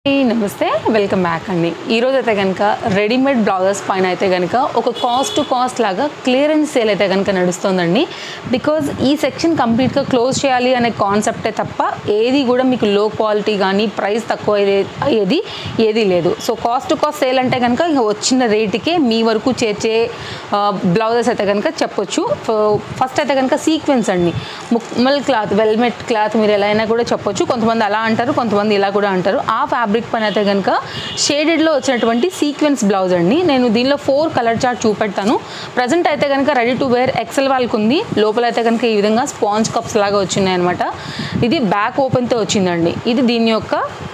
Hey, నమస్తే welcome back అండి ఈరోజు అయితే కనుక రెడీమేడ్ బ్లౌజెస్ పైన అయితే కనుక ఒక కాస్ట్ టు కాస్ట్ లాగా క్లియరెన్స్ సేల్ అయితే కనుక నడుస్తుందండి బికాజ్ ఈ సెక్షన్ కంప్లీట్గా క్లోజ్ చేయాలి అనే కాన్సెప్టే తప్ప ఏది కూడా మీకు లో క్వాలిటీ కానీ ప్రైస్ తక్కువ అయ్యే- అయ్యేది ఏది లేదు so cost to cost sale అంటే కనుక ఇక వచ్చిన రేటుకే మీ వరకు చేర్చే బ్లౌజెస్ అయితే కనుక చెప్పొచ్చు ఫస్ట్ అయితే కనుక సీక్వెన్స్ అండి ముక్మల్ క్లాత్ వెల్మెట్ క్లాత్ మీరు ఎలా అయినా కూడా చెప్పొచ్చు కొంతమంది అలా అంటారు కొంతమంది ఇలా కూడా అంటారు ఆ ఫ్యాబ్రిక్ పైన అయితే కనుక షేడెడ్లో వచ్చినటువంటి సీక్వెన్స్ బ్లౌజ్ అండి నేను దీనిలో ఫోర్ కలర్ చార్ట్ చూపెడతాను ప్రజెంట్ అయితే కనుక రెడీ టు వేర్ ఎక్సెల్ వాళ్ళకి ఉంది లోపల అయితే కనుక ఈ విధంగా స్పాంజ్ కప్స్ లాగా వచ్చినాయి అనమాట ఇది బ్యాక్ ఓపెన్తో వచ్చిందండి ఇది దీని యొక్క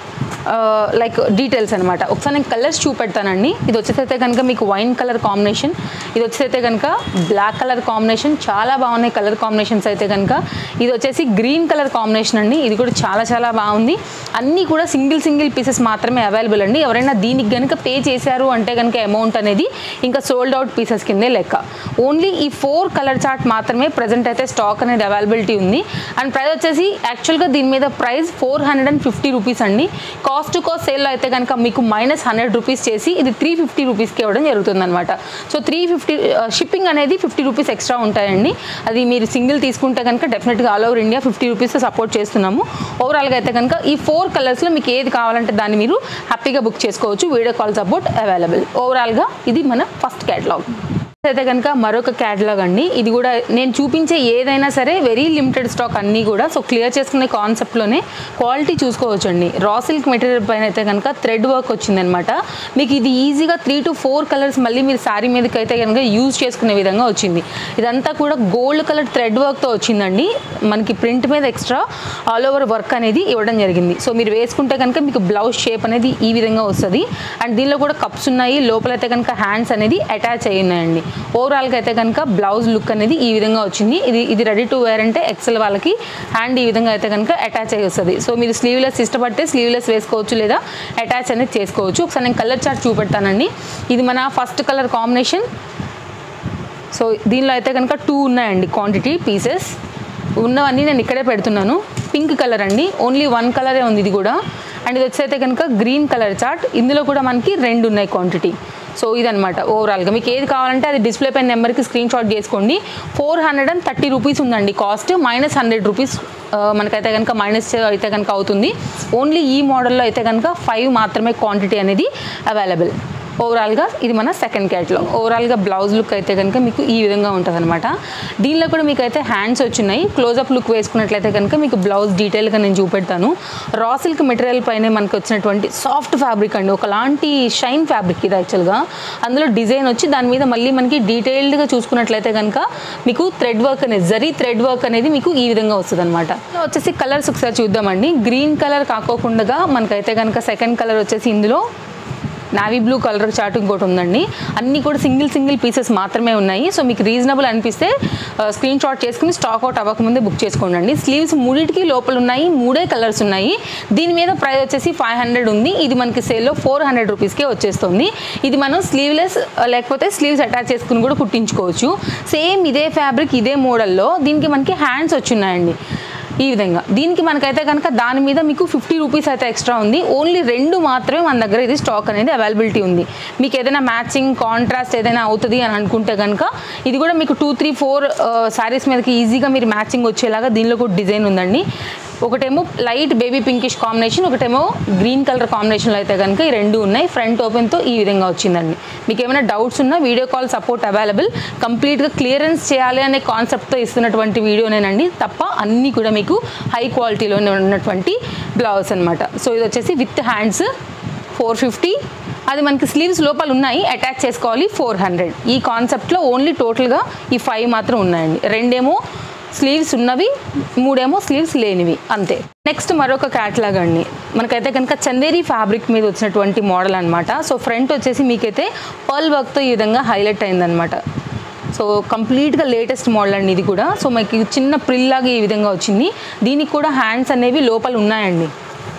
లైక్ డీటెయిల్స్ అనమాట ఒకసారి నేను కలర్స్ చూపెడతానండి ఇది వచ్చేసైతే కనుక మీకు వైన్ కలర్ కాంబినేషన్ ఇది వచ్చేసైతే కనుక బ్లాక్ కలర్ కాంబినేషన్ చాలా బాగున్నాయి కలర్ కాంబినేషన్స్ అయితే కనుక ఇది వచ్చేసి గ్రీన్ కలర్ కాంబినేషన్ అండి ఇది కూడా చాలా చాలా బాగుంది అన్నీ కూడా సింగిల్ సింగిల్ పీసెస్ మాత్రమే అవైలబుల్ అండి ఎవరైనా దీనికి కనుక పే చేశారు అంటే కనుక అమౌంట్ అనేది ఇంకా సోల్డ్ అవుట్ పీసెస్ కిందే లెక్క ఓన్లీ ఈ ఫోర్ కలర్ చార్ట్ మాత్రమే ప్రజెంట్ అయితే స్టాక్ అనేది అవైలబిలిటీ ఉంది అండ్ ప్రైస్ వచ్చేసి యాక్చువల్గా దీని మీద price four hundred and fifty rupees అండి కాస్ట్ టు కాస్ట్ సేల్లో అయితే కనుక మీకు మైనస్ హండ్రెడ్ రూపీస్ చేసి ఇది త్రీ ఫిఫ్టీ రూపీస్కి ఇవ్వడం జరుగుతుంది అనమాట సో త్రీ ఫిఫ్టీ షిప్పింగ్ అనేది ఫిఫ్టీ రూపీస్ ఎక్స్ట్రా ఉంటాయండి అది మీరు సింగిల్ తీసుకుంటే కనుక డెఫినెట్గా all over India fifty rupees support చేస్తున్నాము ఓవరాల్గా అయితే కనుక ఈ ఫోర్ కలర్స్లో మీకు ఏది కావాలంటే దాన్ని మీరు హ్యాపీగా బుక్ చేసుకోవచ్చు వీడియో కాల్ సపోర్ట్ అవైలబుల్ ఓవరాల్గా ఇది మన ఫస్ట్ క్యాటలాగ్ అయితే కనుక మరొక క్యాటలాగ్ అండి ఇది కూడా నేను చూపించే ఏదైనా సరే వెరీ లిమిటెడ్ స్టాక్ అన్నీ కూడా సో క్లియర్ చేసుకునే కాన్సెప్ట్లోనే క్వాలిటీ చూసుకోవచ్చు అండి రా సిల్క్ మెటీరియల్ పైన అయితే కనుక థ్రెడ్ వర్క్ వచ్చిందనమాట మీకు ఇది ఈజీగా త్రీ టు ఫోర్ కలర్స్ మళ్ళీ మీరు శారీ మీదకి అయితే కనుక యూజ్ చేసుకునే విధంగా వచ్చింది ఇదంతా కూడా గోల్డ్ కలర్ థ్రెడ్ వర్క్తో వచ్చిందండి మనకి ప్రింట్ మీద ఎక్స్ట్రా ఆల్ ఓవర్ వర్క్ అనేది ఇవ్వడం జరిగింది సో మీరు వేసుకుంటే కనుక మీకు బ్లౌజ్ షేప్ అనేది ఈ విధంగా వస్తుంది అండ్ దీనిలో కూడా కప్స్ ఉన్నాయి లోపలైతే కనుక హ్యాండ్స్ అనేది అటాచ్ అయ్యి ఉన్నాయండి ఓవరాల్గా అయితే కనుక బ్లౌజ్ లుక్ అనేది ఈ విధంగా వచ్చింది ఇది ఇది రెడీ టు వేర్ అంటే ఎక్సెల్ వాళ్ళకి హ్యాండ్ ఈ విధంగా అయితే కనుక అటాచ్ అయ్యి వస్తుంది సో మీరు స్లీవ్లెస్ ఇష్టపడితే స్లీవ్లెస్ వేసుకోవచ్చు లేదా అటాచ్ అనేది చేసుకోవచ్చు ఒకసారి నేను కలర్ చార్ట్ చూపెడతానండి ఇది మన ఫస్ట్ కలర్ కాంబినేషన్ సో దీనిలో అయితే కనుక టూ ఉన్నాయండి క్వాంటిటీ పీసెస్ ఉన్నవన్నీ నేను ఇక్కడే పెడుతున్నాను పింక్ కలర్ అండి ఓన్లీ వన్ కలరే ఉంది ఇది కూడా అండ్ ఇది వచ్చైతే కనుక గ్రీన్ కలర్ చార్ట్ ఇందులో కూడా మనకి రెండు ఉన్నాయి క్వాంటిటీ సో ఇదనమాట ఓవరాల్గా మీకు ఏది కావాలంటే అది డిస్ప్లే పైన నెంబర్కి స్క్రీన్ షాట్ చేసుకోండి four hundred and thirty rupees ఉందండి కాస్ట్ మైనస్ హండ్రెడ్ రూపీస్ మనకైతే కనుక మైనస్ అయితే కనుక అవుతుంది ఓన్లీ ఈ మోడల్లో అయితే కనుక ఫైవ్ మాత్రమే క్వాంటిటీ అనేది అవైలబుల్ ఓవరాల్గా ఇది మన సెకండ్ క్యాట్లో ఓవరాల్గా బ్లౌజ్ లుక్ అయితే కనుక మీకు ఈ విధంగా ఉంటుంది అనమాట దీనిలో కూడా మీకు అయితే హ్యాండ్స్ వచ్చినాయి క్లోజప్ లుక్ వేసుకున్నట్లయితే కనుక మీకు బ్లౌజ్ డీటెయిల్గా నేను చూపెడతాను రా సిల్క్ మెటీరియల్ పైనే మనకు వచ్చినటువంటి సాఫ్ట్ ఫ్యాబ్రిక్ అండి ఒకలాంటి షైన్ ఫ్యాబ్రిక్ ఇది యాక్చువల్గా అందులో డిజైన్ వచ్చి దాని మీద మళ్ళీ మనకి డీటెయిల్డ్గా చూసుకున్నట్లయితే కనుక మీకు థ్రెడ్ వర్క్ అనేది జరీ థ్రెడ్ వర్క్ అనేది మీకు ఈ విధంగా వస్తుంది అనమాట వచ్చేసి కలర్స్ ఒకసారి చూద్దామండి గ్రీన్ కలర్ కాకోకుండా మనకైతే కనుక సెకండ్ కలర్ వచ్చేసి ఇందులో నావీ బ్లూ కలర్ చార్ట్ ఇంకోటి ఉందండి అన్నీ కూడా సింగిల్ సింగిల్ పీసెస్ మాత్రమే ఉన్నాయి సో మీకు రీజనబుల్ అనిపిస్తే స్క్రీన్ షాట్ చేసుకుని స్టాక్ అవుట్ అవ్వకముందే బుక్ చేసుకోండి స్లీవ్స్ మూడింటికి లోపల ఉన్నాయి మూడే కలర్స్ ఉన్నాయి దీని మీద ప్రైస్ వచ్చేసి ఫైవ్ హండ్రెడ్ ఉంది ఇది మనకి సేల్లో ఫోర్ హండ్రెడ్ రూపీస్కే వచ్చేస్తుంది ఇది మనం స్లీవ్లెస్ లేకపోతే స్లీవ్స్ అటాచ్ చేసుకుని కూడా కుట్టించుకోవచ్చు సేమ్ ఇదే ఫ్యాబ్రిక్ ఇదే మోడల్లో దీనికి మనకి హ్యాండ్స్ వచ్చున్నాయండి ఈ విధంగా దీనికి మనకైతే కనుక దాని మీద మీకు ఫిఫ్టీ రూపీస్ అయితే ఎక్స్ట్రా ఉంది ఓన్లీ రెండు మాత్రమే మన దగ్గర ఇది స్టాక్ అనేది అవైలబిలిటీ ఉంది మీకు ఏదైనా మ్యాచింగ్ కాంట్రాస్ట్ ఏదైనా అవుతుంది అని అనుకుంటే కనుక ఇది కూడా మీకు టూ త్రీ ఫోర్ శారీస్ మీదకి ఈజీగా మీరు మ్యాచింగ్ వచ్చేలాగా దీనిలో కూడా డిజైన్ ఉందండి ఒకటేమో లైట్ బేబీ పింకిష్ కాంబినేషన్ ఒకటేమో గ్రీన్ కలర్ కాంబినేషన్లో అయితే కనుక ఈ రెండు ఉన్నాయి ఫ్రంట్ ఓపెన్తో ఈ విధంగా వచ్చిందండి మీకు ఏమైనా డౌట్స్ ఉన్నా వీడియో కాల్ సపోర్ట్ అవైలబుల్ కంప్లీట్గా క్లియరెన్స్ చేయాలి అనే కాన్సెప్ట్తో ఇస్తున్నటువంటి వీడియోనేనండి తప్ప అన్నీ కూడా మీకు హై క్వాలిటీలోనే ఉన్నటువంటి బ్లౌజ్ అనమాట సో ఇది వచ్చేసి విత్ హ్యాండ్స్ ఫోర్ ఫిఫ్టీ అది మనకి స్లీవ్స్ లోపల ఉన్నాయి అటాచ్ చేసుకోవాలి ఫోర్ హండ్రెడ్ ఈ కాన్సెప్ట్లో ఓన్లీ టోటల్గా ఈ ఫైవ్ మాత్రం ఉన్నాయండి రెండేమో స్లీవ్స్ ఉన్నవి మూడేమో స్లీవ్స్ లేనివి అంతే నెక్స్ట్ మరొక క్యాట్లాగ్ అండి మనకైతే కనుక చందేరి ఫ్యాబ్రిక్ మీద వచ్చినటువంటి మోడల్ అనమాట సో ఫ్రంట్ వచ్చేసి మీకైతే పర్ల్ వర్క్తో ఈ విధంగా హైలైట్ అయిందనమాట సో కంప్లీట్గా లేటెస్ట్ మోడల్ అండి ఇది కూడా సో మనకి చిన్న ప్రిల్ లాగా ఈ విధంగా వచ్చింది దీనికి కూడా హ్యాండ్స్ అనేవి లోపల ఉన్నాయండి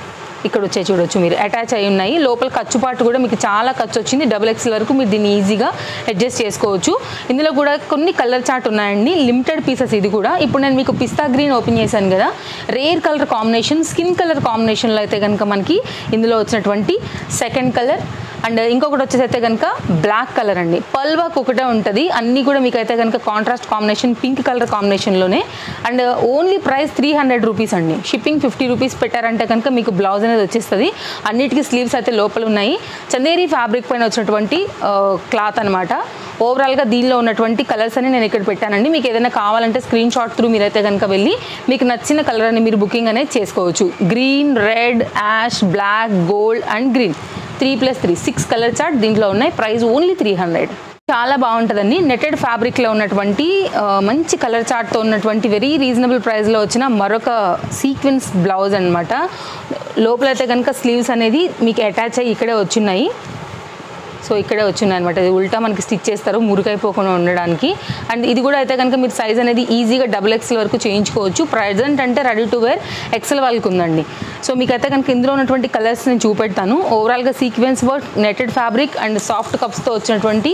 ఇక్కడ వచ్చే చూడొచ్చు మీరు అటాచ్ అయి ఉన్నాయి లోపల ఖర్చు పాటు కూడా మీకు చాలా ఖర్చు వచ్చింది డబుల్ ఎక్స్ఎల్ వరకు మీరు దీన్ని ఈజీగా అడ్జస్ట్ చేసుకోవచ్చు ఇందులో కూడా కొన్ని కలర్ చార్ట్ ఉన్నాయండి లిమిటెడ్ పీసెస్ ఇది కూడా ఇప్పుడు నేను మీకు పిస్తా గ్రీన్ ఓపెన్ చేశాను కదా rare colour combination skin colour కాంబినేషన్లో అయితే కనుక మనకి ఇందులో వచ్చినటువంటి సెకండ్ కలర్ అండ్ ఇంకొకటి వచ్చేసి అయితే కనుక బ్లాక్ కలర్ అండి పల్ వర్క్ ఒకటే ఉంటుంది అన్నీ కూడా మీకు అయితే కనుక కాంట్రాస్ట్ కాంబినేషన్ పింక్ కలర్ కాంబినేషన్లోనే and only price three hundred rupees అండి షిప్పింగ్ ఫిఫ్టీ రూపీస్ పెట్టారంటే కనుక మీకు బ్లౌజ్ అనేది వచ్చేస్తుంది అన్నిటికీ స్లీవ్స్ అయితే లోపల ఉన్నాయి చందేరి ఫ్యాబ్రిక్ పైన వచ్చినటువంటి క్లాత్ అనమాట ఓవరాల్గా దీనిలో ఉన్నటువంటి కలర్స్ అని నేను ఇక్కడ పెట్టానండి మీకు ఏదైనా కావాలంటే స్క్రీన్ షాట్ త్రూ మీరైతే కనుక వెళ్ళి మీకు నచ్చిన కలర్ అని మీరు బుకింగ్ అనేది చేసుకోవచ్చు green red ash black gold and green three plus three six colour chart దీంట్లో ఉన్నాయి ప్రైస్ ఓన్లీ త్రీ హండ్రెడ్ చాలా బాగుంటుందండి నెటెడ్ ఫ్యాబ్రిక్లో ఉన్నటువంటి ఆ, మంచి కలర్ చార్ట్తో ఉన్నటువంటి వెరీ రీజనబుల్ ప్రైస్లో వచ్చిన మరొక సీక్వెన్స్ బ్లౌజ్ అనమాట లోపలైతే కనుక స్లీవ్స్ అనేది మీకు అటాచ్ అయ్యి ఇక్కడే వచ్చినాయి సో ఇక్కడే వచ్చినాయి అనమాట ఇది ఉల్టా మనకి స్టిచ్ చేస్తారు మురికైపోకుండా ఉండడానికి అండ్ ఇది కూడా అయితే కనుక మీరు సైజ్ అనేది ఈజీగా డబుల్ ఎక్స్ఎల్ వరకు చేయించుకోవచ్చు ప్రజెంట్ అంటే రెడీ టు వేర్ ఎక్సెల్ వాళ్ళకి ఉందండి సో మీకు అయితే కనుక ఇందులో ఉన్నటువంటి కలర్స్ నేను చూపెడతాను ఓవరాల్గా sequence work netted fabric and soft కప్స్తో వచ్చినటువంటి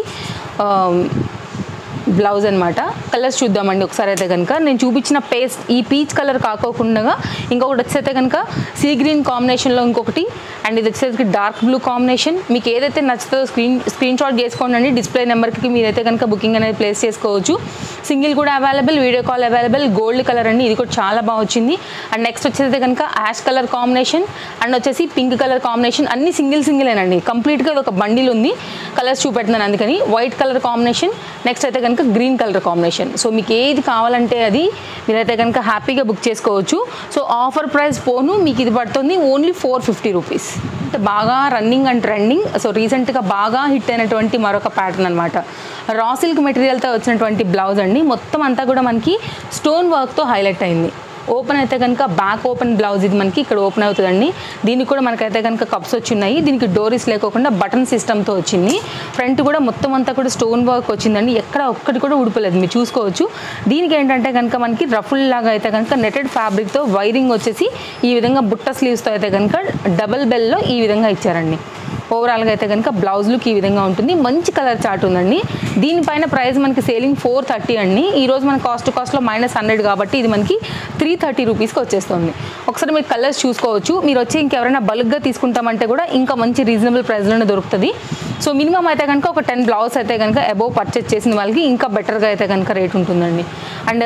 బ్లౌజ్ అనమాట కలర్స్ చూద్దామండి ఒకసారి అయితే కనుక నేను చూపించిన పేస్ట్ ఈ పీచ్ కలర్ కాకోకుండా ఇంకొకటి వచ్చేస్తే కనుక సీ గ్రీన్ కాంబినేషన్లో ఇంకొకటి అండ్ ఇది వచ్చేసరికి డార్క్ బ్లూ కాంబినేషన్ మీకు ఏదైతే నచ్చుతుందో స్క్రీన్ స్క్రీన్ షాట్ చేసుకోండి డిస్ప్లే నెంబర్కి మీరైతే కనుక బుకింగ్ అనేది ప్లేస్ చేసుకోవచ్చు సింగిల్ కూడా available video call available gold colour అండి ఇది కూడా చాలా బాగా వచ్చింది అండ్ నెక్స్ట్ వచ్చేసి కనుక యాష్ కలర్ కాంబినేషన్ అండ్ వచ్చేసి పింక్ కలర్ కాంబినేషన్ అన్ని సింగిల్ సింగిలేనండి కంప్లీట్గా ఇది ఒక బండిల్ ఉంది కలర్స్ చూపెడుతున్నాను అందుకని వైట్ కలర్ కాంబినేషన్ నెక్స్ట్ అయితే కనుక గ్రీన్ కలర్ కాంబినేషన్ సో మీకు ఏది కావాలంటే అది మీరైతే కనుక హ్యాపీగా బుక్ చేసుకోవచ్చు సో ఆఫర్ ప్రైస్ పోను మీకు ఇది పడుతుంది ఓన్లీ ఫోర్ ఫిఫ్టీ రూపీస్ అంటే బాగా రన్నింగ్ అండ్ ట్రెండింగ్ సో రీసెంట్గా బాగా హిట్ అయినటువంటి మరొక ప్యాటర్న్ అనమాట రా సిల్క్ మెటీరియల్తో వచ్చినటువంటి బ్లౌజ్ అండి మొత్తం అంతా కూడా మనకి స్టోన్ వర్క్తో హైలైట్ అయింది ఓపెన్ అయితే కనుక బ్యాక్ ఓపెన్ బ్లౌజ్ ఇది మనకి ఇక్కడ ఓపెన్ అవుతుందండి దీనికి కూడా మనకైతే కనుక కప్స్ వచ్చినాయి దీనికి డోరీస్ లేకోకుండా బటన్ సిస్టమ్తో వచ్చింది ఫ్రంట్ కూడా మొత్తం అంతా కూడా స్టోన్ వర్క్ వచ్చిందండి ఎక్కడ ఒక్కటి కూడా ఉడిపోలేదు మీరు చూసుకోవచ్చు దీనికి ఏంటంటే కనుక మనకి రఫుల్ లాగా అయితే కనుక నెటెడ్ ఫ్యాబ్రిక్తో వైరింగ్ వచ్చేసి ఈ విధంగా బుట్ట స్లీవ్స్తో అయితే కనుక డబల్ బెల్లో ఈ విధంగా ఇచ్చారండి ఓవరాల్గా అయితే కనుక బ్లౌజ్ లుక్ ఈ విధంగా ఉంటుంది మంచి కలర్ చార్ట్ ఉందండి దీనిపైన ప్రైస్ మనకి సేలింగ్ ఫోర్ థర్టీ అండి ఈ రోజు మన కాస్ట్ కాస్ట్లో మైనస్ హండ్రెడ్ కాబట్టి ఇది మనకి త్రీ థర్టీ రూపీస్కి వచ్చేస్తుంది ఒకసారి మీరు కలర్స్ చూసుకోవచ్చు మీరు వచ్చి ఇంకెవరైనా బల్క్గా తీసుకుంటామంటే కూడా ఇంకా మంచి రీజనబుల్ ప్రైస్లోనే దొరుకుతుంది సో మినిమం అయితే కనుక ఒక టెన్ బ్లౌజ్ అయితే కనుక అబోవ్ పర్చేస్ చేసిన వాళ్ళకి ఇంకా బెటర్గా అయితే కనుక రేట్ ఉంటుందండి and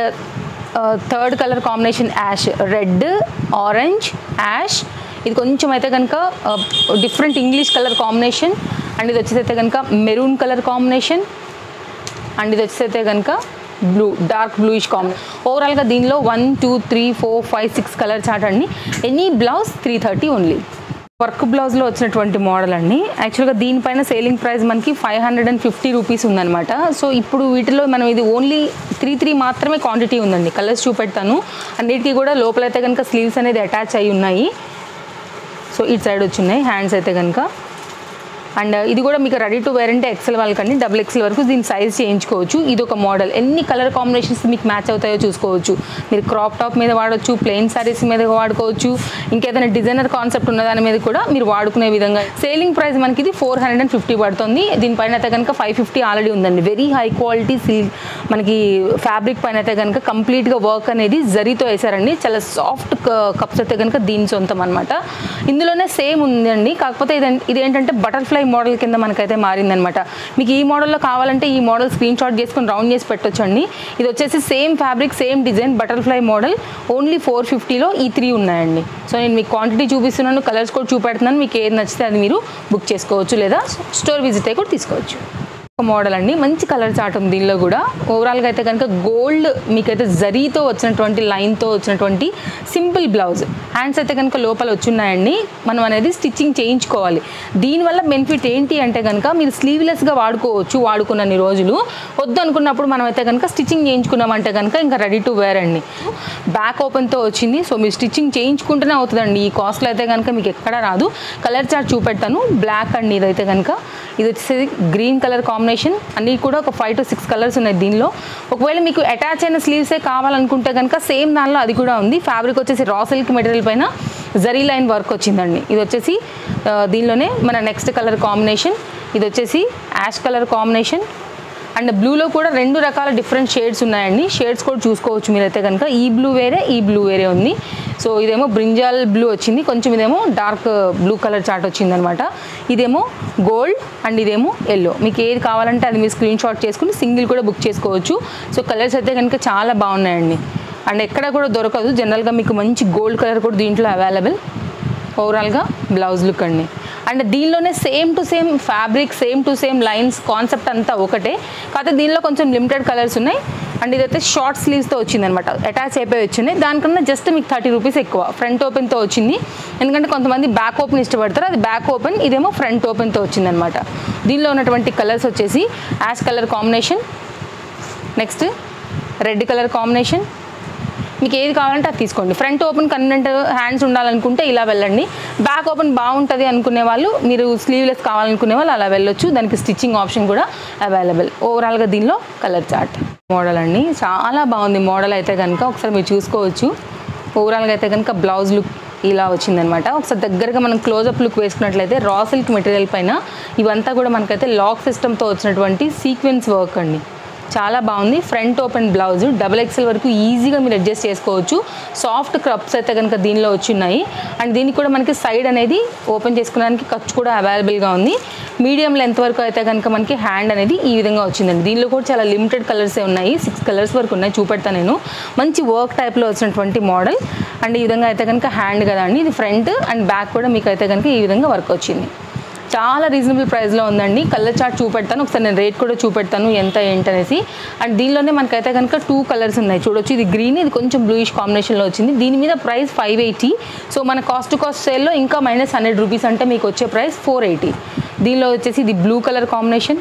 third colour combination ash red orange ash ఇది కొంచెం అయితే కనుక different English colour combination and ఇది వచ్చేసి అయితే కనుక మెరూన్ కలర్ కాంబినేషన్ అండ్ ఇది వచ్చేసి అయితే కనుక బ్లూ డార్క్ బ్లూయిష్ కాంబినేషన్ ఓవరాల్గా దీనిలో one two three four five six colour chart అండి any blouse three thirty only work బ్లౌజ్లో వచ్చినటువంటి మోడల్ అండి యాక్చువల్గా దీనిపైన సేలింగ్ ప్రైస్ మనకి five hundred and fifty rupees ఉందన్నమాట సో ఇప్పుడు వీటిలో మనం ఇది ఓన్లీ త్రీ త్రీ మాత్రమే క్వాంటిటీ ఉందండి కలర్స్ చూపెడతాను అన్నిటికీ కూడా లోపలైతే కనుక స్లీవ్స్ అనేది అటాచ్ అయి ఉన్నాయి సో ఇటు సైడ్ వచ్చినాయి హ్యాండ్స్ అయితే కనుక అండ్ ఇది కూడా మీకు రెడీ టు వేర్ అంటే ఎక్సెల్ వాళ్ళకండి డబుల్ ఎక్సెల్ వరకు దీని సైజ్ చేయించుకోవచ్చు ఇది ఒక మోడల్ ఎన్ని కలర్ కాంబినేషన్స్ మీకు మ్యాచ్ అవుతాయో చూసుకోవచ్చు మీరు క్రాప్ టాప్ మీద వాడవచ్చు ప్లెయిన్ సారీస్ మీద వాడుకోవచ్చు ఇంకేదైనా డిజైనర్ కాన్సెప్ట్ ఉన్న దాని మీద కూడా మీరు వాడుకునే విధంగా సేలింగ్ ప్రైస్ మనకి ఇది ఫోర్ హండ్రెడ్ అండ్ ఫిఫ్టీ పడుతుంది దీనిపైన అయితే కనుక ఫైవ్ ఫిఫ్టీ ఆల్రెడీ ఉందండి వెరీ హై క్వాలిటీ సిల్క్ మనకి ఫ్యాబ్రిక్ పైన అయితే కనుక కంప్లీట్గా వర్క్ అనేది జరీతో వేసారండి చాలా సాఫ్ట్ కప్స్ అయితే కనుక దీని సొంతం అనమాట ఇందులోనే సేమ్ ఉందండి కాకపోతే ఇది ఇదేంటంటే బటర్ఫ్లై మోడల్ కింద మనకైతే మారిందనమాట మీకు ఈ మోడల్లో కావాలంటే ఈ మోడల్ స్క్రీన్ షాట్ చేసుకొని రౌండ్ చేసి పెట్టొచ్చండి ఇది వచ్చేసి same fabric same design butterfly model only four ఫిఫ్టీలో ఈ త్రీ ఉన్నాయండి సో నేను మీకు క్వాంటిటీ చూపిస్తున్నాను కలర్స్ కూడా చూపెడుతున్నాను మీకు ఏది నచ్చితే అది మీరు బుక్ చేసుకోవచ్చు లేదా స్టోర్ విజిట్ అయ్యి కూడా తీసుకోవచ్చు ఒక మోడల్ అండి మంచి కలర్ చార్ట్ ఉంది దీనిలో కూడా ఓవరాల్గా అయితే కనుక గోల్డ్ మీకైతే జరీతో వచ్చినటువంటి లైన్తో వచ్చినటువంటి సింపుల్ బ్లౌజ్ హ్యాండ్స్ అయితే కనుక లోపల వచ్చున్నాయండి మనం అనేది స్టిచ్చింగ్ చేయించుకోవాలి దీనివల్ల బెనిఫిట్ ఏంటి అంటే కనుక మీరు స్లీవ్లెస్గా వాడుకోవచ్చు వాడుకున్నన్ని రోజులు వద్దు అనుకున్నప్పుడు మనం అయితే కనుక స్టిచ్చింగ్ చేయించుకున్నామంటే కనుక ఇంకా రెడీ టు వేర్ అండి బ్యాక్ ఓపెన్తో వచ్చింది సో మీరు స్టిచ్చింగ్ చేయించుకుంటూనే అవుతుందండి ఈ కాస్ట్లో అయితే కనుక మీకు ఎక్కడా రాదు కలర్ చార్ట్ చూపెడతాను బ్లాక్ అండి ఇదైతే కనుక ఇది వచ్చేసి గ్రీన్ కలర్ కాంబినేషన్ కాంబినేషన్ అన్నీ కూడా ఒక ఫైవ్ టు సిక్స్ కలర్స్ ఉన్నాయి దీనిలో ఒకవేళ మీకు అటాచ్ అయిన స్లీవ్సే కావాలనుకుంటే కనుక సేమ్ దానిలో అది కూడా ఉంది ఫ్యాబ్రిక్ వచ్చేసి రా సిల్క్ మెటీరియల్ పైన జరీ లైన్ వర్క్ వచ్చిందండి ఇది వచ్చేసి ఆ, దీనిలోనే మన నెక్స్ట్ కలర్ కాంబినేషన్ ఇది వచ్చేసి యాష్ కలర్ కాంబినేషన్ అండ్ బ్లూలో కూడా రెండు రకాల డిఫరెంట్ షేడ్స్ ఉన్నాయండి షేడ్స్ కూడా చూసుకోవచ్చు మీరైతే కనుక ఈ బ్లూ వేరే ఈ బ్లూ వేరే ఉంది సో ఇదేమో బ్రింజాల్ బ్లూ వచ్చింది కొంచెం ఇదేమో డార్క్ బ్లూ కలర్ చాట్ వచ్చిందనమాట ఇదేమో గోల్డ్ అండ్ ఇదేమో ఎల్లో మీకు ఏది కావాలంటే అది మీరు స్క్రీన్ షాట్ చేసుకుని సింగిల్ కూడా బుక్ చేసుకోవచ్చు సో కలర్స్ అయితే కనుక చాలా బాగున్నాయండి అండ్ ఎక్కడ కూడా దొరకదు జనరల్గా మీకు మంచి గోల్డ్ కలర్ కూడా దీంట్లో అవైలబుల్ ఓవరాల్గా బ్లౌజ్ లుక్ అండి అండ్ దీనిలోనే same to same fabric same to same lines concept అంతా ఒకటే కాకపోతే దీనిలో కొంచెం లిమిటెడ్ కలర్స్ ఉన్నాయి అండ్ ఇదైతే షార్ట్ స్లీవ్స్తో వచ్చిందనమాట అటాచ్ అయిపోయి వచ్చింది దానికన్నా జస్ట్ మీకు థర్టీ రూపీస్ ఎక్కువ ఫ్రంట్ ఓపెన్తో వచ్చింది ఎందుకంటే కొంతమంది బ్యాక్ ఓపెన్ ఇష్టపడతారు అది బ్యాక్ ఓపెన్ ఇదేమో ఫ్రంట్ ఓపెన్తో వచ్చిందనమాట దీనిలో ఉన్నటువంటి కలర్స్ వచ్చేసి ash colour combination next red colour combination మీకు ఏది కావాలంటే అది తీసుకోండి ఫ్రంట్ ఓపెన్ కన్వెంట్ హ్యాండ్స్ ఉండాలనుకుంటే ఇలా వెళ్ళండి బ్యాక్ ఓపెన్ బాగుంటుంది అనుకునే వాళ్ళు మీరు స్లీవ్లెస్ కావాలనుకునే వాళ్ళు అలా వెళ్ళొచ్చు దానికి స్టిచ్చింగ్ ఆప్షన్ కూడా అవైలబుల్ ఓవరాల్గా దీనిలో కలర్ చార్ట్ మోడల్ అండి చాలా బాగుంది మోడల్ అయితే కనుక ఒకసారి మీరు చూసుకోవచ్చు ఓవరాల్గా అయితే కనుక బ్లౌజ్ లుక్ ఇలా వచ్చిందనమాట ఒకసారి దగ్గరగా మనం క్లోజప్ లుక్ వేసుకున్నట్లయితే రా సిల్క్ మెటీరియల్ పైన ఇవంతా కూడా మనకైతే లాక్ సిస్టమ్తో వచ్చినటువంటి సీక్వెన్స్ వర్క్ అండి చాలా బాగుంది front open blouse double XL వరకు ఈజీగా మీరు అడ్జస్ట్ చేసుకోవచ్చు సాఫ్ట్ క్రప్స్ అయితే కనుక దీనిలో వచ్చిన్నాయి అండ్ దీనికి కూడా మనకి సైడ్ అనేది ఓపెన్ చేసుకోవడానికి ఖర్చు కూడా అవైలబుల్గా ఉంది మీడియం లెంత్ వరకు అయితే కనుక మనకి హ్యాండ్ అనేది ఈ విధంగా వచ్చిందండి దీనిలో కూడా చాలా లిమిటెడ్ కలర్సే ఉన్నాయి సిక్స్ కలర్స్ వరకు ఉన్నాయి చూపెడతాను నేను మంచి వర్క్ టైప్లో వచ్చినటువంటి మోడల్ అండ్ ఈ విధంగా అయితే కనుక హ్యాండ్ కదా అండి ఇది ఫ్రంట్ అండ్ బ్యాక్ కూడా మీకు అయితే కనుక ఈ విధంగా వర్క్ వచ్చింది చాలా రీజనబుల్ ప్రైస్లో ఉందండి కలర్ చార్ట్ చూపెడతాను ఒకసారి నేను రేట్ కూడా చూపెడతాను ఎంత ఏంటనేసి అండ్ దీనిలోనే మనకైతే కనుక టూ కలర్స్ ఉన్నాయి చూడొచ్చు ఇది గ్రీన్ ఇది కొంచెం బ్లూయిష్ కాంబినేషన్లో వచ్చింది దీని మీద ప్రైస్ ఫైవ్ ఎయిటీ సో మన కాస్ట్ టు కాస్ట్ సేల్లో ఇంకా మైనస్ హండ్రెడ్ రూపీస్ అంటే మీకు వచ్చే ప్రైస్ ఫోర్ ఎయిటీ దీనిలో వచ్చేసి ఇది blue colour combination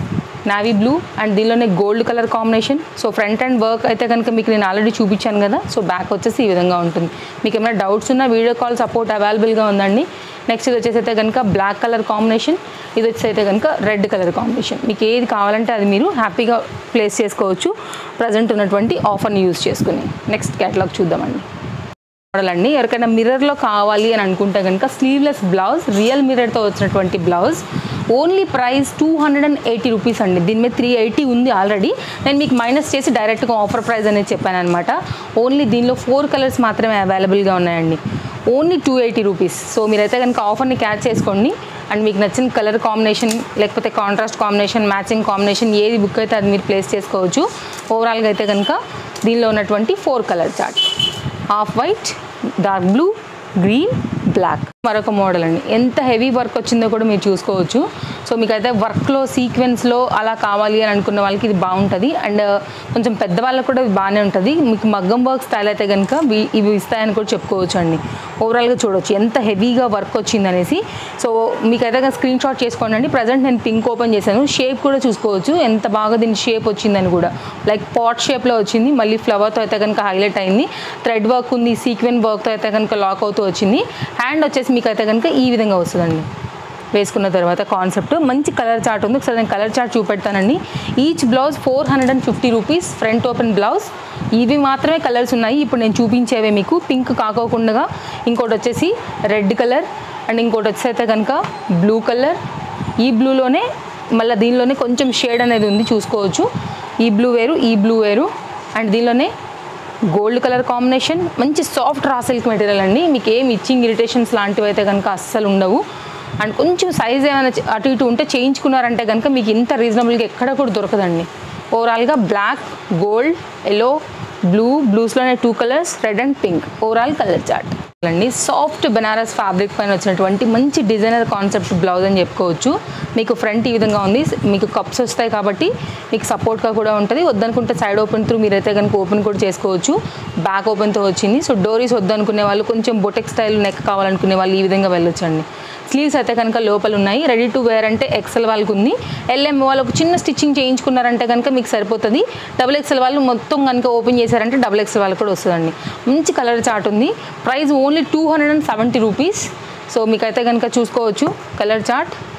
navy blue and దీనిలోనే gold colour combination so front and work అయితే కనుక మీకు నేను ఆల్రెడీ చూపించాను కదా సో బ్యాక్ వచ్చేసి ఈ విధంగా ఉంటుంది మీకు ఏమైనా డౌట్స్ ఉన్నా వీడియో కాల్ సపోర్ట్ అవైలబుల్గా ఉందండి నెక్స్ట్ ఇది వచ్చేసి అయితే కనుక బ్లాక్ కలర్ కాంబినేషన్ ఇది వచ్చేసి అయితే కనుక రెడ్ కలర్ కాంబినేషన్ మీకు ఏది కావాలంటే అది మీరు హ్యాపీగా ప్లేస్ చేసుకోవచ్చు ప్రజెంట్ ఉన్నటువంటి ఆఫర్ని యూజ్ చేసుకుని నెక్స్ట్ క్యాటలాగ్ చూద్దామండి మోడల్ అండి ఎవరికైనా మిర్రర్లో కావాలి అని అనుకుంటే కనుక స్లీవ్లెస్ బ్లౌజ్ రియల్ మిర్రర్తో వచ్చినటువంటి blouse only price two hundred and eighty rupees అండి దీని మీద త్రీ ఎయిటీ ఉంది ఆల్రెడీ నేను మీకు మైనస్ చేసి డైరెక్ట్గా ఆఫర్ ప్రైస్ అనేది చెప్పాను అనమాట ఓన్లీ దీనిలో ఫోర్ కలర్స్ మాత్రమే అవైలబుల్గా ఉన్నాయండి only two eighty rupees so మీరైతే కనుక ఆఫర్ని క్యాచ్ చేసుకోండి అండ్ మీకు నచ్చిన కలర్ కాంబినేషన్ లేకపోతే కాంట్రాస్ట్ కాంబినేషన్ మ్యాచింగ్ కాంబినేషన్ ఏది బుక్ అయితే అది మీరు ప్లేస్ చేసుకోవచ్చు ఓవరాల్గా అయితే కనుక దీనిలో ఉన్నటువంటి four colour chart half white dark blue green black మరొక మోడల్ అండి ఎంత హెవీ వర్క్ వచ్చిందో కూడా మీరు చూసుకోవచ్చు సో మీకు అయితే వర్క్లో సీక్వెన్స్లో అలా కావాలి అని అనుకున్న వాళ్ళకి ఇది బాగుంటుంది అండ్ కొంచెం పెద్దవాళ్ళకి కూడా ఇది బాగానే ఉంటుంది మీకు మగ్గం వర్క్ స్టైల్ అయితే కనుక వీ- ఇవి ఇస్తాయని కూడా చెప్పుకోవచ్చు అండి ఓవరాల్గా చూడొచ్చు ఎంత హెవీగా వర్క్ వచ్చింది అనేసి సో మీకు అయితే స్క్రీన్ షాట్ చేసుకోండి అండి ప్రజెంట్ నేను పింక్ ఓపెన్ చేశాను షేప్ కూడా చూసుకోవచ్చు ఎంత బాగా దీని షేప్ వచ్చిందని కూడా లైక్ పాట్ షేప్లో వచ్చింది మళ్ళీ ఫ్లవర్తో అయితే కనుక హైలైట్ అయింది థ్రెడ్ వర్క్ ఉంది సీక్వెన్ వర్క్తో అయితే కనుక లాక్ అవుతూ వచ్చింది హ్యాండ్ వచ్చేసి మీకు అయితే కనుక ఈ విధంగా వస్తుందండి వేసుకున్న తర్వాత కాన్సెప్ట్ మంచి కలర్ చార్ట్ ఉంది ఒకసారి నేను కలర్ చార్ట్ చూపెడతానండి each blouse four hundred and fifty rupees front open blouse ఇవి మాత్రమే కలర్స్ ఉన్నాయి ఇప్పుడు నేను చూపించేవే మీకు పింక్ కాకోకుండా ఇంకోటి వచ్చేసి రెడ్ కలర్ అండ్ ఇంకోటి వచ్చేసి అయితే కనుక బ్లూ కలర్ ఈ బ్లూలోనే మళ్ళీ దీనిలోనే కొంచెం షేడ్ అనేది ఉంది చూసుకోవచ్చు ఈ బ్లూ వేరు ఈ బ్లూ వేరు అండ్ దీనిలోనే గోల్డ్ కలర్ కాంబినేషన్ మంచి సాఫ్ట్ రా సిల్క్ మెటీరియల్ అండి మీకు ఏం ఇచ్చింగ్ ఇరిటేషన్స్ లాంటివి అయితే కనుక అస్సలు ఉండవు అండ్ కొంచెం సైజ్ ఏమైనా చే- అటు ఇటు ఉంటే చేయించుకున్నారంటే కనుక మీకు ఇంత రీజనబుల్గా ఎక్కడ కూడా దొరకదండి ఓవరాల్గా బ్లాక్ గోల్డ్ ఎల్లో బ్లూ బ్లూస్లోనే two colours red and pink overall colour chart అండి సాఫ్ట్ బెనారస్ ఫ్యాబ్రిక్ పైన వచ్చినటువంటి మంచి డిజైనర్ కాన్సెప్ట్ బ్లౌజ్ అని చెప్పుకోవచ్చు మీకు ఫ్రంట్ ఈ విధంగా ఉంది మీకు కప్స్ వస్తాయి కాబట్టి మీకు సపోర్ట్గా కూడా ఉంటుంది వద్దనుకుంటే సైడ్ ఓపెన్ త్రూ మీరైతే కనుక ఓపెన్ కూడా చేసుకోవచ్చు బ్యాక్ ఓపెన్తో వచ్చింది సో డోరీస్ వద్దనుకునే వాళ్ళు కొంచెం బొటెక్ స్టైల్ నెక్ కావాలనుకునే వాళ్ళు ఈ విధంగా వెళ్ళొచ్చండి స్లీవ్స్ అయితే కనుక లోపల ఉన్నాయి రెడీ టు వేర్ అంటే ఎక్సెల్ వాళ్ళకి ఉంది ఎల్ఎం వాళ్ళు ఒక చిన్న స్టిచ్చింగ్ చేయించుకున్నారంటే కనుక మీకు సరిపోతుంది డబుల్ ఎక్సెల్ వాళ్ళు మొత్తం కనుక ఓపెన్ చేశారంటే డబుల్ ఎక్సెల్ వాళ్ళకి కూడా వస్తుందండి మంచి కలర్ చార్ట్ ఉంది price only two hundred and seventy rupees so మీకైతే కనుక చూసుకోవచ్చు కలర్ చార్ట్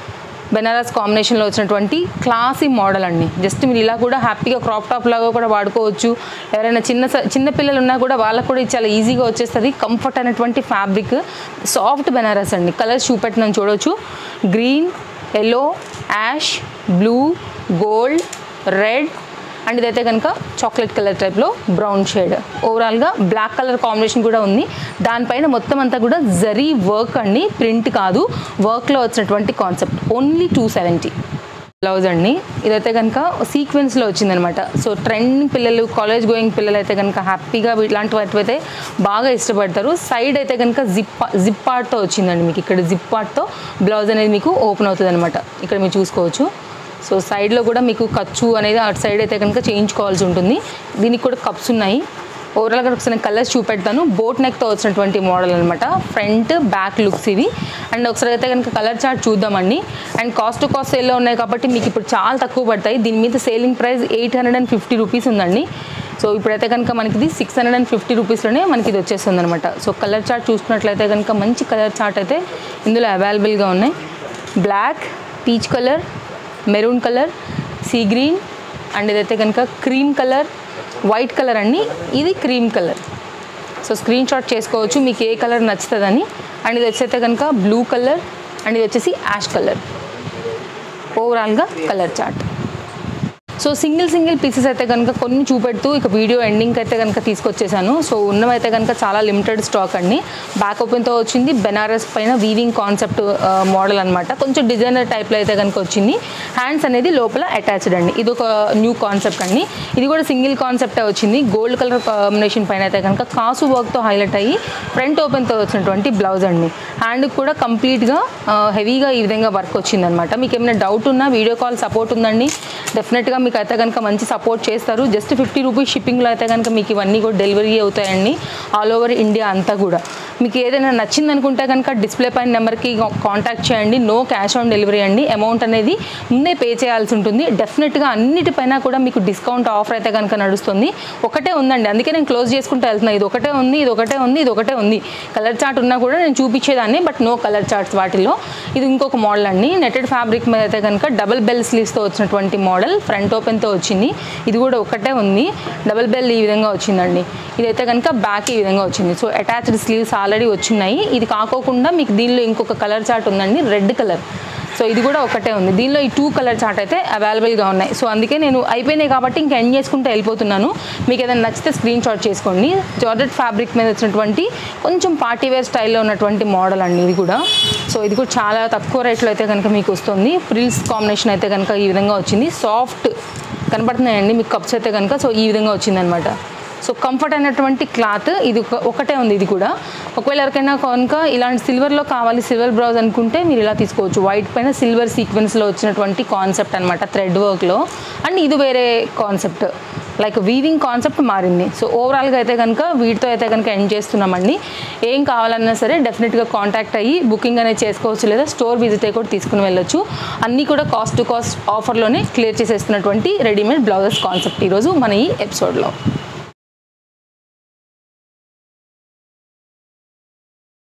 బెనారస్ కాంబినేషన్లో వచ్చినటువంటి క్లాసీ మోడల్ అండి జస్ట్ మీరు ఇలా కూడా హ్యాపీగా క్రాప్ టాప్ లాగా కూడా వాడుకోవచ్చు ఎవరైనా చిన్న స- చిన్న పిల్లలు ఉన్నా కూడా వాళ్ళకు కూడా ఇది చాలా ఈజీగా వచ్చేస్తుంది కంఫర్ట్ అనేటువంటి ఫ్యాబ్రిక్ సాఫ్ట్ బెనారస్ అండి కలర్స్ చూపెట్టిన చూడవచ్చు green yellow ash blue gold red and ఇదైతే కనుక చాక్లెట్ కలర్ టైప్లో బ్రౌన్ షేడ్ ఓవరాల్గా బ్లాక్ కలర్ కాంబినేషన్ కూడా ఉంది దానిపైన మొత్తం అంతా కూడా జరీ వర్క్ అండి ప్రింట్ కాదు వర్క్లో వచ్చినటువంటి concept only two seventy blouse అండి ఇదైతే కనుక సీక్వెన్స్లో వచ్చిందనమాట సో ట్రెండింగ్ పిల్లలు కాలేజ్ గోయింగ్ పిల్లలు అయితే కనుక హ్యాపీగా ఇలాంటి వాటి అయితే బాగా ఇష్టపడతారు సైడ్ అయితే కనుక జిప్ జిప్ పార్ట్తో వచ్చిందండి మీకు ఇక్కడ జిప్ పార్ట్తో బ్లౌజ్ అనేది మీకు ఓపెన్ అవుతుంది అనమాట ఇక్కడ మీరు చూసుకోవచ్చు సో సైడ్లో కూడా మీకు ఖర్చు అనేది అటు సైడ్ అయితే కనుక చేయించుకోవాల్సి ఉంటుంది దీనికి కూడా కప్స్ ఉన్నాయి ఓవరాల్గా ఒకసారి కలర్స్ చూపెడతాను బోట్ నెక్తో వచ్చినటువంటి మోడల్ అనమాట ఫ్రంట్ బ్యాక్ లుక్స్ ఇవి అండ్ ఒకసారి అయితే కనుక కలర్ చార్ట్ చూద్దామండి అండ్ కాస్ట్ టు కాస్ట్ సేల్లో ఉన్నాయి కాబట్టి మీకు ఇప్పుడు చాలా తక్కువ పడతాయి దీని మీద selling price eight hundred and fifty rupees ఉందండి సో ఇప్పుడైతే కనుక మనకి ఇది సిక్స్ హండ్రెడ్ అండ్ ఫిఫ్టీ రూపీస్లోనే మనకి ఇది వచ్చేస్తుంది అనమాట సో కలర్ చార్ట్ చూసుకున్నట్లయితే కనుక మంచి కలర్ చార్ట్ అయితే ఇందులో అవైలబుల్గా ఉన్నాయి black peach colour maroon colour sea green and ఇదైతే కనుక క్రీమ్ కలర్ వైట్ కలర్ అండి ఇది cream colour so screenshot చేసుకోవచ్చు మీకు ఏ కలర్ నచ్చుతుందని అండ్ ఇది వచ్చేస్తే కనుక బ్లూ కలర్ అండ్ ఇది వచ్చేసి యాష్ కలర్ ఓవరాల్గా colour chart so single single pieces అయితే కనుక కొన్ని చూపెడుతూ ఇక వీడియో ఎండింగ్ అయితే కనుక తీసుకొచ్చేసాను సో ఉన్నవైతే కనుక చాలా లిమిటెడ్ స్టాక్ అండి బ్యాక్ ఓపెన్తో వచ్చింది బెనారస్ పైన వీవింగ్ కాన్సెప్ట్ మోడల్ అనమాట కొంచెం డిజైనర్ టైప్లో అయితే కనుక వచ్చింది హ్యాండ్స్ అనేది లోపల అటాచ్డ్ అండి ఇది ఒక న్యూ కాన్సెప్ట్ అండి ఇది కూడా సింగిల్ కాన్సెప్టే వచ్చింది గోల్డ్ కలర్ కాంబినేషన్ పైన అయితే కనుక కాసు వర్క్తో హైలైట్ అయ్యి ఫ్రంట్ ఓపెన్తో వచ్చినటువంటి బ్లౌజ్ అండి హ్యాండ్ కూడా కంప్లీట్గా హెవీగా ఈ విధంగా వర్క్ వచ్చిందనమాట మీకు ఏమైనా డౌట్ ఉన్నా వీడియో కాల్ సపోర్ట్ ఉందండి డెఫినెట్గా మీకు అయితే కనుక మంచి సపోర్ట్ చేస్తారు జస్ట్ ఫిఫ్టీ రూపీస్ షిప్పింగ్లో అయితే కనుక మీకు ఇవన్నీ కూడా డెలివరీ అవుతాయండి ఆల్ ఓవర్ ఇండియా అంతా కూడా మీకు ఏదైనా నచ్చింది అనుకుంటే కనుక డిస్ప్లే పైన నెంబర్కి కాంటాక్ట్ చేయండి నో క్యాష్ ఆన్ డెలివరీ అండి అమౌంట్ అనేది ముందే పే చేయాల్సి ఉంటుంది డెఫినెట్గా అన్నిటిపైన కూడా మీకు డిస్కౌంట్ ఆఫర్ అయితే కనుక నడుస్తుంది ఒకటే ఉందండి అందుకే నేను క్లోజ్ చేసుకుంటూ వెళ్తున్నా ఇది ఒకటే ఉంది ఇది ఒకటే ఉంది ఇది ఒకటే ఉంది కలర్ చార్ట్ ఉన్నా కూడా నేను చూపించేదాన్ని బట్ నో కలర్ చార్ట్స్ వాటిలో ఇది ఇంకొక మోడల్ అండి నెటెడ్ ఫ్యాబ్రిక్ మీద అయితే కనుక డబుల్ బెల్ స్లీవ్స్తో వచ్చినటువంటి మోడల్ ఫ్రంట్ ఓపెన్తో వచ్చింది ఇది కూడా ఒకటే ఉంది డబుల్ బెల్ ఈ విధంగా వచ్చిందండి ఇదైతే కనుక బ్యాక్ ఈ విధంగా వచ్చింది సో అటాచ్డ్ స్లీవ్స్ ఆల్రెడీ వచ్చినాయి ఇది కాకోకుండా మీకు దీనిలో ఇంకొక కలర్ చార్ట్ ఉందండి రెడ్ కలర్ సో ఇది కూడా ఒకటే ఉంది దీనిలో ఈ టూ కలర్ చార్ట్ అయితే అవైలబుల్గా ఉన్నాయి సో అందుకే నేను అయిపోయినాయి కాబట్టి ఇంకా ఎండ్ చేసుకుంటూ వెళ్ళిపోతున్నాను మీకు ఏదైనా నచ్చితే స్క్రీన్ షాట్ చేసుకోండి జార్జెట్ ఫ్యాబ్రిక్ మీద వచ్చినటువంటి కొంచెం పార్టీ వేర్ స్టైల్లో ఉన్నటువంటి మోడల్ అండి ఇది కూడా సో ఇది కూడా చాలా తక్కువ రేట్లో అయితే కనుక మీకు వస్తుంది ఫ్రిల్స్ కాంబినేషన్ అయితే కనుక ఈ విధంగా వచ్చింది సాఫ్ట్ కనపడుతున్నాయండి మీకు కప్స్ అయితే కనుక సో ఈ విధంగా వచ్చిందనమాట సో కంఫర్ట్ అయినటువంటి క్లాత్ ఇది ఒక- ఒకటే ఉంది ఇది కూడా ఒకవేళ ఎవరికైనా కనుక ఇలాంటి సిల్వర్లో కావాలి సిల్వర్ బ్రౌజ్ అనుకుంటే మీరు ఇలా తీసుకోవచ్చు వైట్ పైన సిల్వర్ సీక్వెన్స్లో వచ్చినటువంటి కాన్సెప్ట్ అనమాట థ్రెడ్ వర్క్లో అండ్ ఇది వేరే కాన్సెప్ట్ లైక్ వీవింగ్ కాన్సెప్ట్ మారింది సో ఓవరాల్గా అయితే కనుక వీటితో అయితే కనుక ఎండ్ చేస్తున్నామండి ఏం కావాలన్నా సరే డెఫినెట్గా కాంటాక్ట్ అయ్యి బుకింగ్ అనేది చేసుకోవచ్చు లేదా స్టోర్ విజిట్ అయ్యి కూడా తీసుకుని వెళ్ళొచ్చు అన్నీ కూడా కాస్ట్ టు కాస్ట్ ఆఫర్లోనే క్లియర్ చేసేస్తున్నటువంటి రెడీమేడ్ బ్లౌజెస్ కాన్సెప్ట్ ఈరోజు మన ఈ ఎపిసోడ్లో